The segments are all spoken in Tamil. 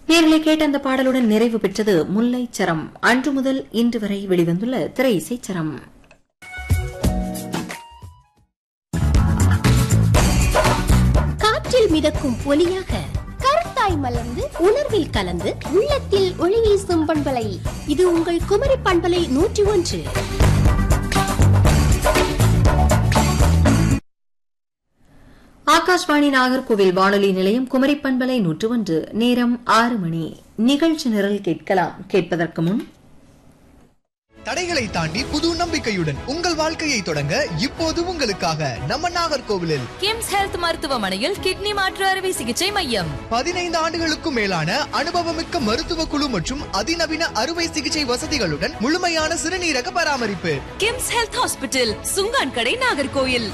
நேர்களை கேட்ட அந்த பாடலுடன் நிறைவு பெற்றது முல்லை சரம் அன்று முதல் இன்று வரை வெளிவந்துள்ள திரை இசைச்சரம் காற்றில் மிதக்கும் ஒலியாக கருத்தாய் மலர்ந்து உணர்வில் கலந்து உள்ளத்தில் ஒளி வீசும் பண்பலை இது உங்கள் குமரி பண்பலை நூற்றி ஒன்று ஆகாஷ்வாணி நாகர்கோவில் வானொலி நிலையம் குமரி பண்பலை நூற்று ஒன்று நேரம் ஆறு மணி நிகழ்ச்சி நிரல் கேட்கலாம் கேட்பதற்கு முன் தடைகளை தாண்டி புது நம்பிக்கையுடன் உங்கள் வாழ்க்கையை தொடங்க இப்போது உங்களுக்காக நம்ம நாகர்கோவிலில் கிம்ஸ் ஹெல்த் மருத்துவமனையில் கிட்னி மாற்று அறுவை சிகிச்சை மையம் பதினைந்து ஆண்டுகளுக்கும் மேலான அனுபவமிக்க மருத்துவ குழு மற்றும் அதிநவீன அறுவை சிகிச்சை வசதிகளுடன் முழுமையான சிறுநீரக பராமரிப்பு கிம்ஸ் ஹெல்த் ஹாஸ்பிட்டல் சுங்கான் கடை நாகர்கோயில்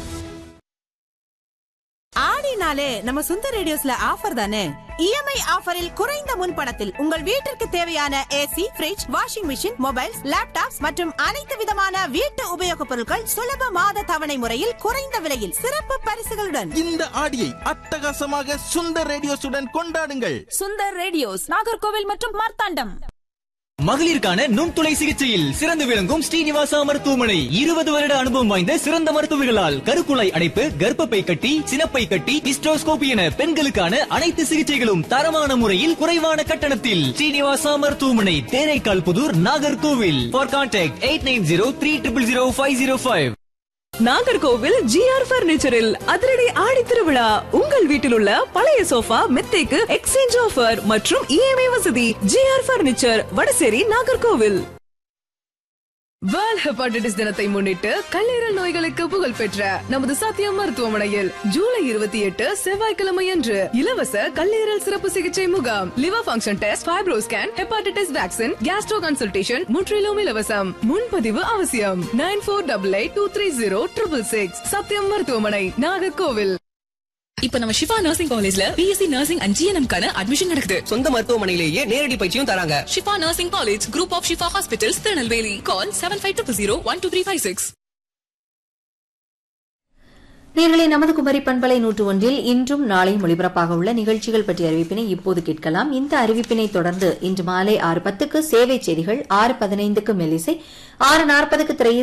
ஆடினாலே நம்ம சுந்தர் ரேடியோஸ்ல ஆஃபர் தானே இஎம்ஐ ஆஃபரில் குறைந்த முன்பணத்தில் உங்கள் வீட்டிற்கு தேவையான AC fridge washing machine mobiles laptops மற்றும் அனைத்து விதமான வீட்டு உபயோகப் பொருட்கள் சுலப மாத தவணை முறையில் குறைந்த விலையில் சிறப்பு பரிசுகளுடன் இந்த ஆடியை அட்டகாசமாக சுந்தர் ரேடியோஸுடன் கொண்டாடுங்கள் சுந்தர் ரேடியோஸ் நாகர்கோவில் மற்றும் மார்த்தாண்டம் மகளிருக்கான நுண்துளை சிகிச்சையில் சிறந்து விளங்கும் ஸ்ரீனிவாசா மருத்துவமனை இருபது வருட அனுபவம் வாய்ந்த சிறந்த மருத்துவர்களால் கருக்குழாய் அடைப்பு கர்ப்பப்பை கட்டி சினப்பை கட்டி ஹிஸ்டோஸ்கோபி என பெண்களுக்கான அனைத்து சிகிச்சைகளும் தரமான முறையில் குறைவான கட்டணத்தில் ஸ்ரீனிவாசா மருத்துவமனை Theraikal Puthur Nagercoil for contact eight nine zero three triple zero five zero five Nagercoil GR பர்னிச்சரில் அதிரடி ஆடி திருவிழா உங்கள் வீட்டில் உள்ள பழைய சோஃபா மெத்தைக்கு எக்ஸ்சேஞ்ச் ஆஃபர் மற்றும் இஎம்ஐ வசதி GR furniture Vadasery Nagercoil world hepatitis தினத்தை முன்னிட்டு கல்லீரல் நோய்களுக்கு புகழ் பெற்ற நமது சத்தியம் மருத்துவமனையில் ஜூலை இருபத்தி எட்டு செவ்வாய்க்கிழமை அன்று இலவச கல்லீரல் சிறப்பு சிகிச்சை முகாம் liver function test fibro scan hepatitis vaccine gastro consultation முற்றிலும் இலவசம் முன்பதிவு அவசியம் nine four double eight two three zero triple six Sathyam மருத்துவமனை நாகர்கோவில் இப்ப நம்ம ஷிஃபா நர்சிங் காலேஜ்ல பிஎஸ்சி நர்சிங் அண்ட் ஜிஎன்எம் கான அட்மிஷன் நடக்குது சொந்த மருத்துவமனையிலேயே நேரடி பயிற்சியும் தராங்க Shifa nursing college group of Shifa hospitals Tirunelveli call seven five two zero one two three five six நேர்களை நமது குமரி பண்பலை நூற்று ஒன்றில் இன்றும் நாளையும் ஒளிபரப்பாக உள்ள நிகழ்ச்சிகள் பற்றிய அறிவிப்பினை இப்போது கேட்கலாம் இந்த அறிவிப்பினை தொடர்ந்து இன்று மாலை ஆறு பத்துக்கு சேவை செய்திகள் ஆறு பதினைந்துக்கு மெல்லிசை ஆறு நாற்பதுக்கு திரை